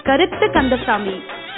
கருத்து கந்தசாமி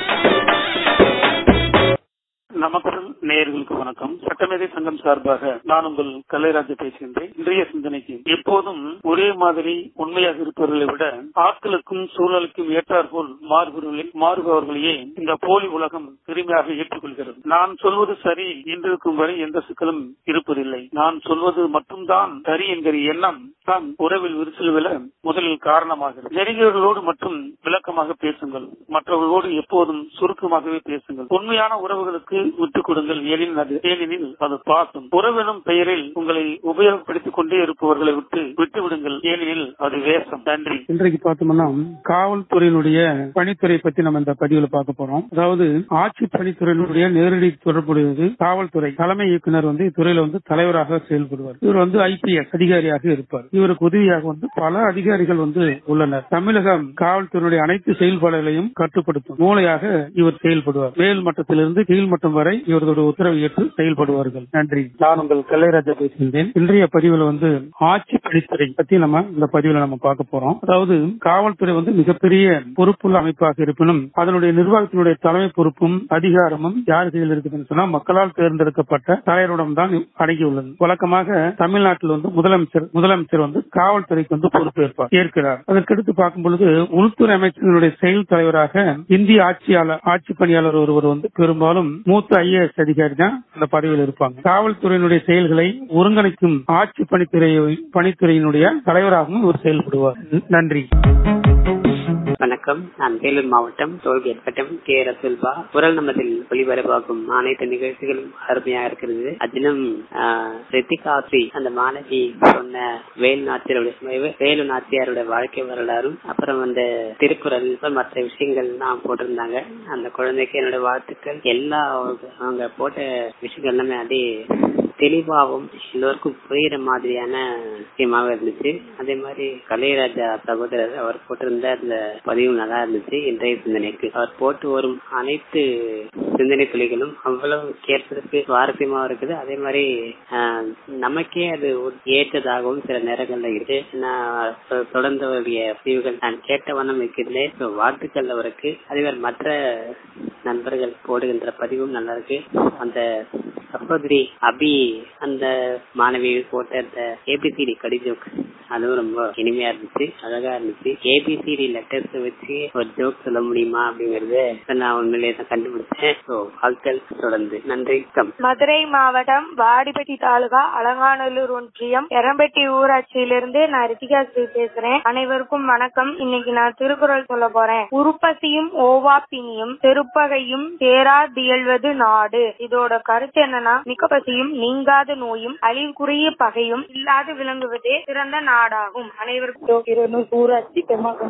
நமக்குடன் நேயர்களுக்கு வணக்கம் சட்டமேதை சங்கம் சார்பாக நான் உங்கள் கலைராஜா பேசுகின்றேன் இன்றைய சிந்தனைக்கு எப்போதும் ஒரே மாதிரி உண்மையாக இருப்பவர்களை விட ஆட்களுக்கும் சூழலுக்கும் ஏற்றாற்போல் மாறுபவர்களே மாறுபவர்களையே இந்த போலி உலகம் பெருமையாக ஏற்றுக்கொள்கிறது நான் சொல்வது சரி என்றிருக்கும் வரை எந்த சிக்கலும் இருப்பதில்லை நான் சொல்வது மட்டும்தான் சரி என்கிற எண்ணம் தான் உறவில் விரிசல் விழ முதலில் காரணமாகிறது நெருங்கியவர்களோடு மட்டும் விளக்கமாக பேசுங்கள் மற்றவர்களோடு எப்போதும் சுருக்கமாகவே பேசுங்கள் உண்மையான உறவுகளுக்கு விட்டுக் கொடுங்கள் ஏனெனில் அது ஏனெனில் அது பாசம் உறவெனும் பெயரில் உங்களை உபயோகப்படுத்திக் கொண்டே இருப்பவர்களை விட்டு விட்டுவிடுங்கள் ஏனெனில் அது வேஷம் நன்றி இன்றைக்கு பார்த்தோம்னா காவல்துறையினுடைய பணித்துறை பத்தி நம்ம இந்த பதிவுல பார்க்க போறோம் அதாவது ஆட்சி பணித்துறையினுடைய நேரடி தொடர்புடையது காவல்துறை தலைமை இயக்குனர் வந்து இத்துறையில வந்து தலைவராக செயல்படுவார் இவர் வந்து ஐபிஎஸ் அதிகாரியாக இருப்பார் இவருக்கு உதவியாக வந்து பல அதிகாரிகள் வந்து உள்ளனர் தமிழகம் காவல்துறையினுடைய அனைத்து செயல்பாடுகளையும் கட்டுப்படுத்தும் மூளையாக இவர் செயல்படுவார் மேல் மட்டத்திலிருந்து கீழ் மட்டம் வரை இவர்களுடைய உத்தரவை ஏற்று செயல்படுவார்கள் நன்றி நான் உங்கள் கலைராஜா பேசுகின்றேன் இன்றைய பதிவுல வந்து ஆட்சி பணித்துறை பத்தி நம்ம இந்த பதிவுல நம்ம பார்க்க போறோம் அதாவது காவல்துறை வந்து மிகப்பெரிய பொறுப்புள்ள அமைப்பாக இருப்பினும் அதனுடைய நிர்வாகத்தினுடைய தலைமை பொறுப்பும் அதிகாரமும் யார் கையில் இருக்குதுன்னு சொன்னா மக்களால் தேர்ந்தெடுக்கப்பட்ட தலைவரிடம் தான் அடங்கியுள்ளது வழக்கமாக தமிழ்நாட்டில் வந்து முதலமைச்சர் முதலமைச்சர் வந்து காவல்துறைக்கு வந்து பொறுப்பேற்பார் ஏற்கிறார் அதற்கடுத்து பார்க்கும் பொழுது உள்துறை அமைச்சர்களுடைய செயல் தலைவராக இந்திய ஆட்சியாளர் ஆட்சி பணியாளர் ஒருவர் வந்து பெரும்பாலும் மூத்த ஐஏஎஸ் அதிகாரி தான் அந்த பதவியில் இருப்பாங்க காவல்துறையினுடைய செயல்களை ஒருங்கிணைக்கும் ஆட்சி பணித்துறை பணித்துறையினுடைய தலைவராகவும் இவர் செயல்படுவார் நன்றி வணக்கம் நான் வேலூர் மாவட்டம் டோல்கேட் வட்டம் கே ரசுல்பா குரல் நமதில் ஒளிபரப்பாகும் அனைத்து நிகழ்ச்சிகளும் அருமையா இருக்கிறது அதிலும் ரித்திகாஸ்ரீ அந்த மாணவி சொன்ன வேலு நாச்சியாருடைய வேலு நாச்சியாருடைய வாழ்க்கை வரலாறும் அப்புறம் அந்த திருக்குறள் மற்ற விஷயங்கள் நான் போட்டிருந்தாங்க அந்த குழந்தைக்கு என்னோட வாழ்த்துக்கள் எல்லா அவங்க போட்ட விஷயங்கள் எல்லாமே அதே தெளிவாகவும் எல்லோருக்கும் புரியுற மாதிரியான விஷயமாக இருந்துச்சு அதே மாதிரி கலைராஜா சகோதரர் அவர் போட்டிருந்த அந்த பதிவும் நல்லா இருந்துச்சு இன்றைய சிந்தனைக்கு அவர் போட்டு வரும் அனைத்து சிந்தனை துளிகளும் அவ்வளவு கேட்பதற்கு சுவாரஸ்யமாக இருக்குது அதே மாதிரி நமக்கே அது ஏற்றதாகவும் சில நேரங்கள்ல இருக்கு நான் தொடர்ந்து அவருடைய பதிவுகள் நான் கேட்ட வண்ணம் இருக்கின்றேன் வாழ்த்துக்கள் அவருக்கு அதே மாதிரி மற்ற நண்பர்கள் போடுகின்ற பதிவும் நல்லா இருக்கு அந்த சகோதரி அபி அந்த மாணவி போட்ட அந்த ஏபிசிடி கடிஜோக் அதுவும் ரொம்ப இனிமையா இருந்துச்சு அழகா இருந்துச்சு ஏபிசிடி லெட்டர்ஸ் வச்சு ஒரு ஜோக் சொல்ல முடியுமா அப்படிங்கறது நான் உண்மையிலேயே தான் கண்டுபிடிச்சேன் வாழ்க்கை தொடர்ந்து நன்றி மதுரை மாவட்டம் வாடிப்பட்டி தாலுகா அலங்காநல்லூர் ஒன்றியம் எரம்பட்டி ஊராட்சியிலிருந்து நான் ரித்திகா ஸ்ரீ பேசுறேன் அனைவருக்கும் வணக்கம் இன்னைக்கு நான் திருக்குறள் சொல்ல போறேன் உருப்பசியும் ஓவாப்பினியும் திருப்பகையும் தேரா தியல்வது நாடு இதோட கருத்து என்னன்னா மிக்க பசியும் நீங்காத நோயும் அழிவுக்குரிய பகையும் இல்லாது விளங்குவதே சிறந்த நாடாகும் அனைவருக்கும் ஊராட்சி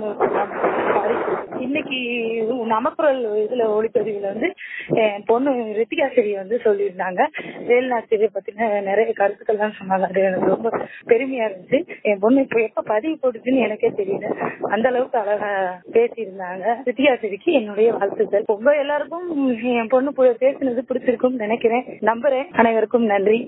இன்னைக்கு நமக்குரல் இதுல ஒளிப்பதிவுல வந்து என் பொண்ணு ரித்திகாசிரி வந்து சொல்லியிருந்தாங்க வேலுநாச்சிரியை பத்தின நிறைய கருத்துக்கள் எல்லாம் சொன்னாங்க அது எனக்கு ரொம்ப பெருமையா இருந்துச்சு என் பொண்ணு இப்ப எப்ப பதிவு போட்டுச்சுன்னு எனக்கே தெரியல அந்த அளவுக்கு அழகா பேசியிருந்தாங்க ரித்திகாசிரிக்கு என்னுடைய வாழ்த்துக்கள் உங்க எல்லாருக்கும் என் பொண்ணு பேசினது பிடிச்சிருக்கும் நினைக்கிறேன் நம்புறேன் அனைவருக்கும் நன்றி